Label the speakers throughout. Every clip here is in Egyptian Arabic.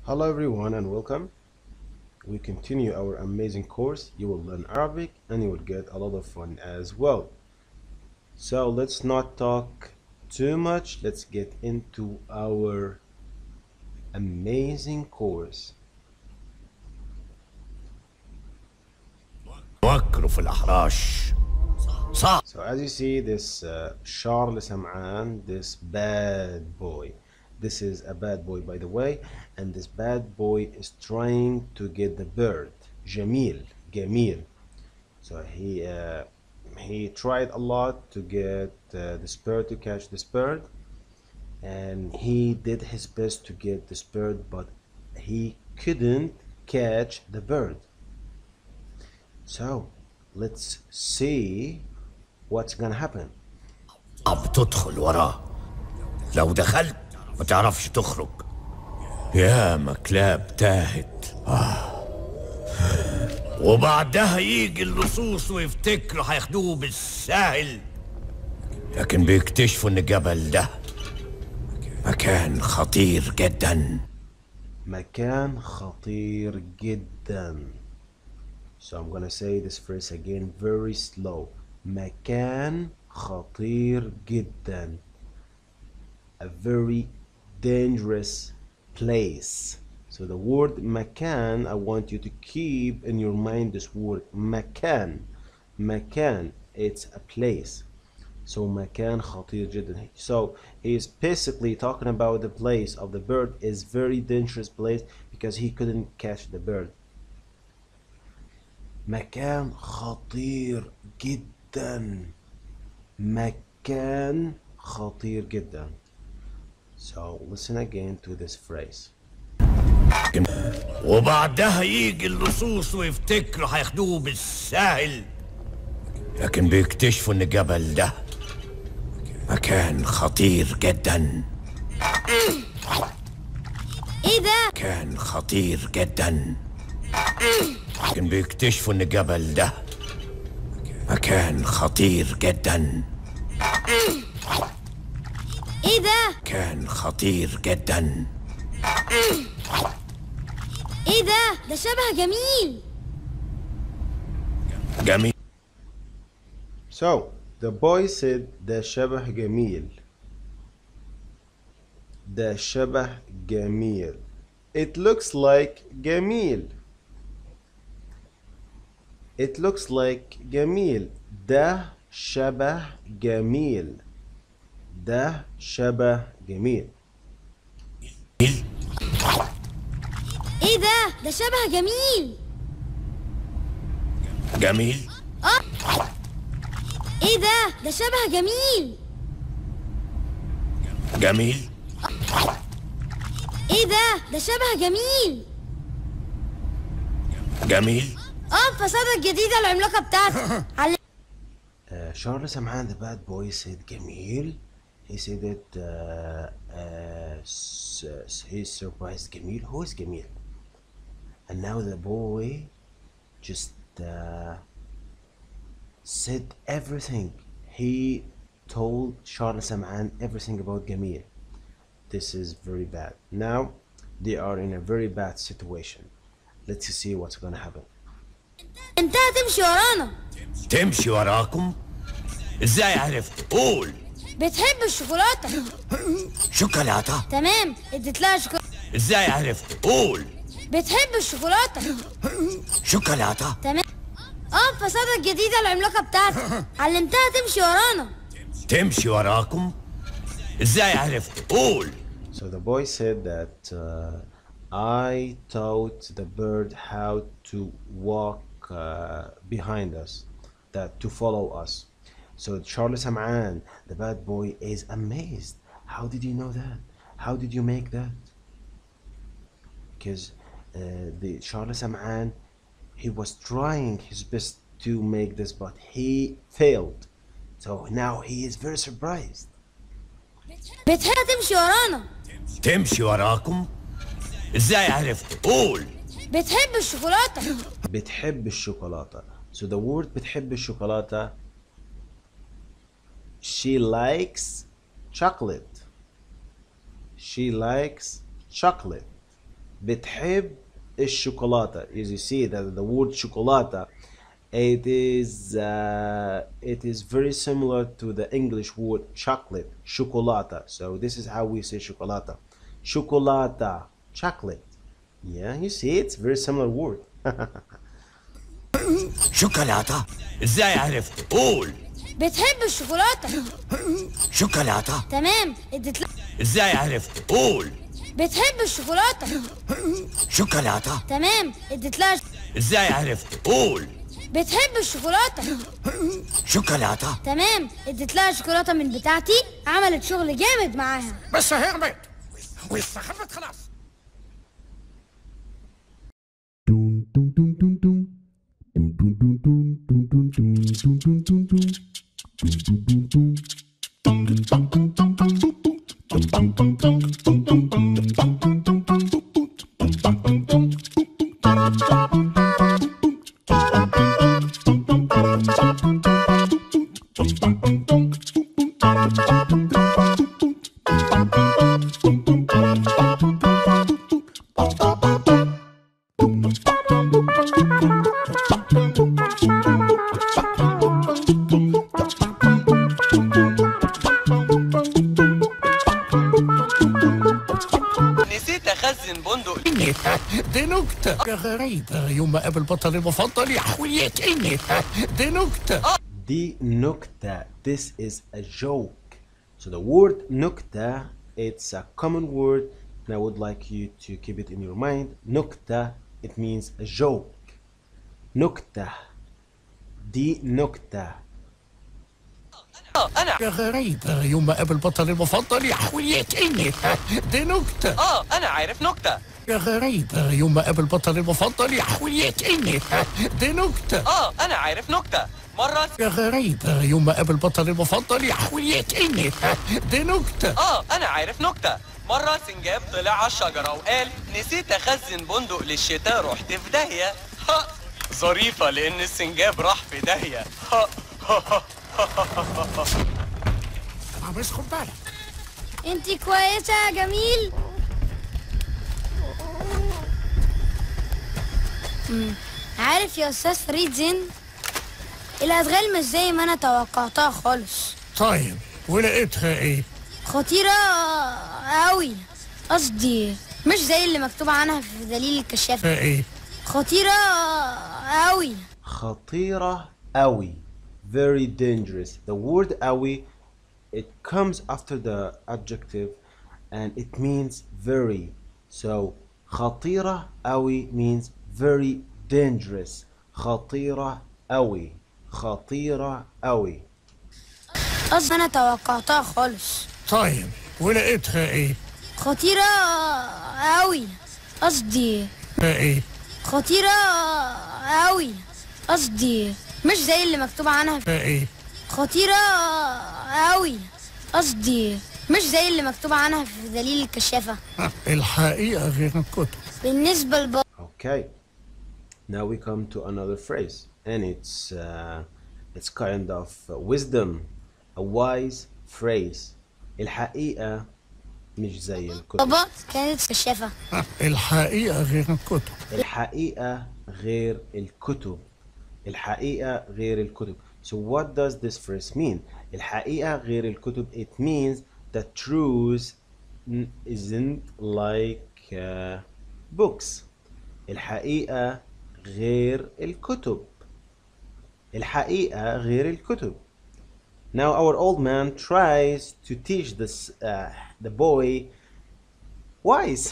Speaker 1: Hello everyone and welcome. We continue our amazing course. You will learn Arabic and you will get a lot of fun as well. So let's not talk too much. Let's get into our amazing course.
Speaker 2: فكروا في الأحراش صعب
Speaker 1: So as you see this uh, Charles Sam'an, this bad boy. This is a bad boy by the way and this bad boy is trying to get the bird. Jamil, Jamil. So he uh, he tried a lot to get uh, this bird to catch this bird and he did his best to get this bird but he couldn't catch the bird. So let's see what's gonna happen.
Speaker 2: صعب تدخل وراه لو دخلت ما تعرفش تخرج يا مكلاب تاهت آه. وبعدها يجي اللصوص ويفتكروا هياخدوه بالساهل لكن بيكتشفوا ان الجبل ده مكان خطير جدا
Speaker 1: مكان خطير جدا. So I'm gonna say this phrase again very slow. مكان خطير جدا. A very dangerous place. So the word مكان, I want you to keep in your mind this word مكان. مكان, it's a place. So مكان خطير جدا. So he is basically talking about the place of the bird is very dangerous place because he couldn't catch the bird. مكان خطير جدا. مكان خطير جدا. So listen again to this phrase.
Speaker 2: وبعدها يجي اللصوص ويفتكروا هياخدوه بالساهل لكن بيكتشفوا ان الجبل ده مكان خطير جدا
Speaker 3: ايه ده
Speaker 2: مكان خطير جدا لكن بيكتشفوا ان الجبل ده مكان خطير جدا
Speaker 3: ايه ده
Speaker 2: مكان خطير جدا
Speaker 3: ايه ده ده شبه جميل
Speaker 2: جميل
Speaker 1: So the boy said ده شبه جميل. ده شبه جميل. It looks like جميل. It looks like جميل. ده شبه جميل. ده شبه جميل.
Speaker 3: ايه ده ده شبه جميل
Speaker 2: جميل
Speaker 3: ايه ده ده شبه جميل
Speaker 2: جميل
Speaker 3: ايه ده ده شبه جميل
Speaker 2: جميل
Speaker 3: اه الفسادة الجديدة العملاقة بتاعتي علم
Speaker 1: Uh, Charles Samhan, the bad boy, said Gamil. He said that uh, uh, s- s- he surprised Gamil. Who is Gamil? And now the boy just uh, said everything. He told Charles Samhan everything about Gamil. This is very bad. Now they are in a very bad situation. Let's see what's gonna happen.
Speaker 3: انت هتمشي ورانا
Speaker 2: تمشي وراكم ازاي عرفت قول
Speaker 3: بتحب الشوكولاتة
Speaker 2: شوكولاتة
Speaker 3: تمام اديت لها شوكولاتة
Speaker 2: ازاي عرفت قول
Speaker 3: بتحب الشوكولاتة
Speaker 2: شوكولاتة
Speaker 3: تمام اه الفسادة الجديدة العملاقة بتاعتي علمتها تمشي ورانا
Speaker 2: تمشي وراكم ازاي عرفت قول
Speaker 1: So the boy said that uh, I taught the bird how to walk uh, behind us, that to follow us. So Charles Ham'an, the bad boy, is amazed. How did you know that? How did you make that? Because uh, the Charles Ham'an, he was trying his best to make this, but he failed. So now he is very surprised.
Speaker 3: بتحب تمشي ورانا
Speaker 2: تمشي وراكم ازاي عرفت قول
Speaker 3: بتحب الشوكولاتة
Speaker 1: بتحب الشوكولاتة so the word بتحب الشوكولاتة she likes chocolate she likes chocolate بتحب الشوكولاتة as you see that the word شوكولاتة it is uh, it is very similar to the English word chocolate chocolata so this is how we say chocolata chocolata chocolate yeah you see it's very similar word
Speaker 2: شوكولاتة ازاي عرفت قول
Speaker 3: بتحب الشوكولاتة
Speaker 2: شوكولاتة
Speaker 3: تمام اديت لها
Speaker 2: ازاي عرفت قول
Speaker 3: بتحب الشوكولاتة
Speaker 2: شوكولاتة
Speaker 3: تمام اديت لها
Speaker 2: ازاي عرفت قول
Speaker 3: بتحب الشوكولاتة
Speaker 2: شوكولاتة
Speaker 3: تمام اديت لها شوكولاتة من بتاعتي عملت شغل جامد معاها
Speaker 4: بس هربت واستخبت خلاص
Speaker 5: Dun, dun, dun, dun, dun. Dun, dun, dun, dun, dun, dun, dun, dun, dun, dun, dun. Dun, dun, dun, dun. Dun, dun, dun, dun, dun, dun, dun, dun. Dun, dun, dun, dun, dun, dun, dun, dun, dun, dun, dun, dun. Dun, dun, dun, dun.
Speaker 6: نسيت اخزن بندق
Speaker 4: دي نكتة غريبة يوم ما قابل بطل المفضل يحاول يقتلني دي نكتة
Speaker 1: دي نكتة this is a joke so the word نكتة it's a common word and I would like you to keep it in your mind نكتة it means a joke نكتة دي نكتة
Speaker 6: اه انا
Speaker 4: غريبة يوم ما قابل بطل المفضل يحاول يقتلني دي نكتة
Speaker 6: اه انا عارف نكتة
Speaker 4: غريبة يوم ما قابل بطل المفضل يحاول يقتلني دي نكتة
Speaker 6: اه انا عارف نكتة مرة
Speaker 4: غريبة يوم ما قابل بطل المفضل يحاول يقتلني دي نكتة
Speaker 6: اه انا عارف نكتة مرة سنجاب طلع على الشجرة وقال نسيت اخزن بندق للشتاء رحت في داهية ها ظريفة لان السنجاب راح في داهية ها
Speaker 4: بس خد بالك
Speaker 3: انتي كويسة يا جميل مم. عارف يا استاذ فريد زين الادغال مش زي ما انا توقعتها خالص
Speaker 4: طيب ولقيتها ايه
Speaker 3: خطيرة قوي قصدي مش زي اللي مكتوب عنها في دليل الكشاف
Speaker 4: ايه
Speaker 3: خطيرة قوي
Speaker 1: خطيرة أوي very dangerous the word أوي it comes after the adjective and it means very so خطيرة أوي means very dangerous خطيرة أوي خطيرة أوي
Speaker 3: قصدي انا توقعتها خالص
Speaker 4: طيب ولقيتها ايه
Speaker 3: خطيرة قوي قصدي
Speaker 4: ايه
Speaker 3: خطيرة قوي قصدي مش زي اللي مكتوب عنها في
Speaker 4: ايه
Speaker 3: خطيرة قوي قصدي مش زي اللي مكتوب عنها في دليل الكشافة
Speaker 4: الحقيقة غير الكتب
Speaker 3: بالنسبة لبابا
Speaker 1: Okay. Now we come to another phrase, and it's uh, it's kind of wisdom, a wise phrase. الحقيقة مش زي الكتب.
Speaker 3: كانت كشافة
Speaker 4: الحقيقة غير الكتب
Speaker 1: الحقيقة غير الكتب. الحقيقة غير الكتب. So what does this phrase mean? الحقيقة غير الكتب. It means the truth n- isn't like uh, books. الحقيقة غير الكتب. الحقيقة غير الكتب. Now our old man tries to teach this uh, the boy wise.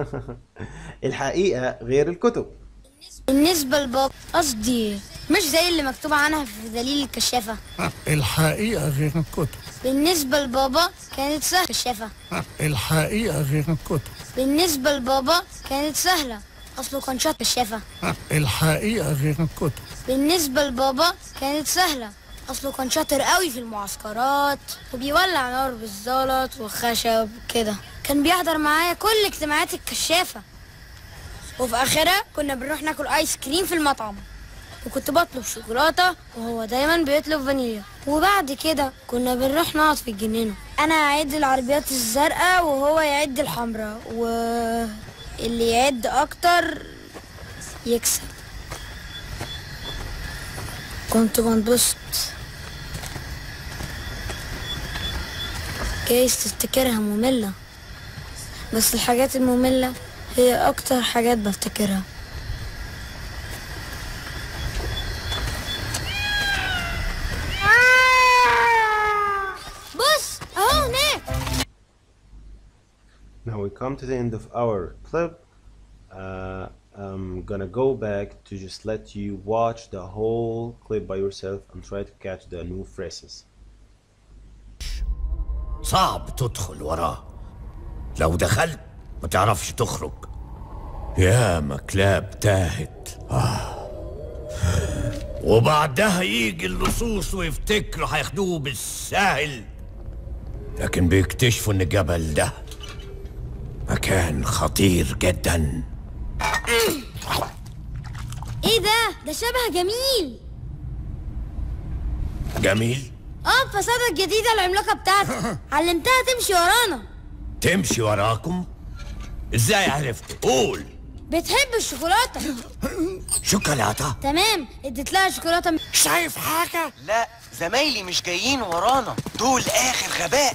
Speaker 1: الحقيقة غير الكتب.
Speaker 3: بالنسبة لبابا قصدي مش زي اللي مكتوب عنها في دليل الكشافة
Speaker 4: الحقيقة غير الكتب
Speaker 3: بالنسبة لبابا كانت سهلة كشافة
Speaker 4: الحقيقة غير الكتب
Speaker 3: بالنسبة لبابا كانت سهلة أصله كان شاطر كشافة
Speaker 4: الحقيقة غير الكتب
Speaker 3: بالنسبة لبابا كانت سهلة أصله كان شاطر قوي في المعسكرات وبيولع نار بالزلط والخشب كده كان بيحضر معايا كل اجتماعات الكشافة وفي آخرها كنا بنروح ناكل آيس كريم في المطعم وكنت بطلب شوكولاتة وهو دايما بيطلب فانيليا وبعد كده كنا بنروح نقعد في الجنينة أنا أعد العربيات الزرقاء وهو يعد الحمراء و اللي يعد اكتر يكسب كنت بنبسط جايز تفتكرها مملة بس الحاجات المملة هي أكتر حاجات بفتكرها بص أهو هناك
Speaker 1: Now we come to the end of our clip. Uh, I'm gonna go back to just let you watch the whole clip by yourself and try to catch the new phrases.
Speaker 2: صعب تدخل وراه لو دخلت ما تعرفش تخرج يا كلاب تاهت آه. وبعدها يجي اللصوص ويفتكروا هياخدوه بالساهل لكن بيكتشفوا ان الجبل ده مكان خطير جدا
Speaker 3: ايه ده ده شبه جميل
Speaker 2: جميل
Speaker 3: اه الفسادة الجديدة العملاقة بتاعتي علمتها تمشي ورانا
Speaker 2: تمشي وراكم ازاي عرفت قول
Speaker 3: بتحب الشوكولاتة
Speaker 2: شوكولاتة
Speaker 3: تمام اديت لها شوكولاتة
Speaker 4: شايف حاجة؟
Speaker 6: لا زمايلي مش جايين ورانا دول اخر غباء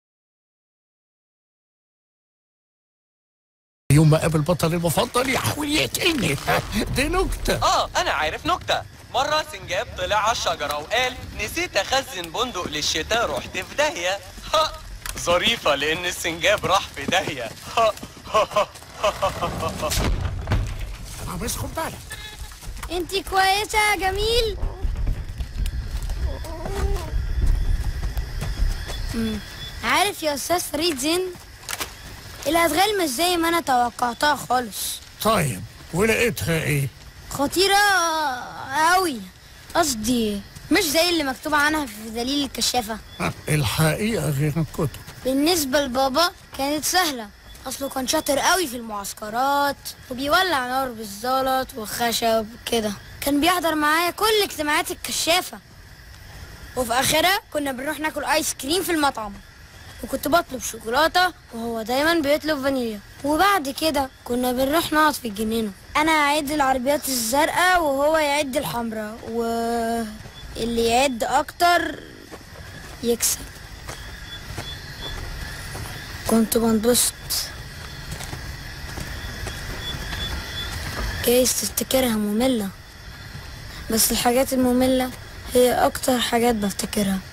Speaker 4: يوم ما قابل بطل المفضل يحاول يقتلني دي نكتة
Speaker 6: اه انا عارف نكتة مرة سنجاب طلع على الشجرة وقال نسيت اخزن بندق للشتاء رحت في داهية ها ظريفة لان السنجاب راح في داهية ها
Speaker 4: آه، بس خد بالك
Speaker 3: انتي كويسة يا جميل مم. عارف يا استاذ فريد زين الادغال مش زي ما انا توقعتها خالص
Speaker 4: طيب ولقيتها ايه؟
Speaker 3: خطيرة قوي قصدي مش زي اللي مكتوب عنها في دليل الكشافة
Speaker 4: آه، الحقيقة غير الكتب
Speaker 3: بالنسبة لبابا كانت سهلة أصله كان شاطر قوي في المعسكرات وبيولع نار بالزلط والخشب كده كان بيحضر معايا كل اجتماعات الكشافة وفي آخرها كنا بنروح ناكل آيس كريم في المطعم وكنت بطلب شوكولاتة وهو دايما بيطلب فانيليا وبعد كده كنا بنروح نقعد في الجنينة أنا أعد العربيات الزرقاء وهو يعد الحمراء واللي يعد أكتر يكسب كنت بنبسط جايز تفتكرها مملة بس الحاجات المملة هي أكتر حاجات بفتكرها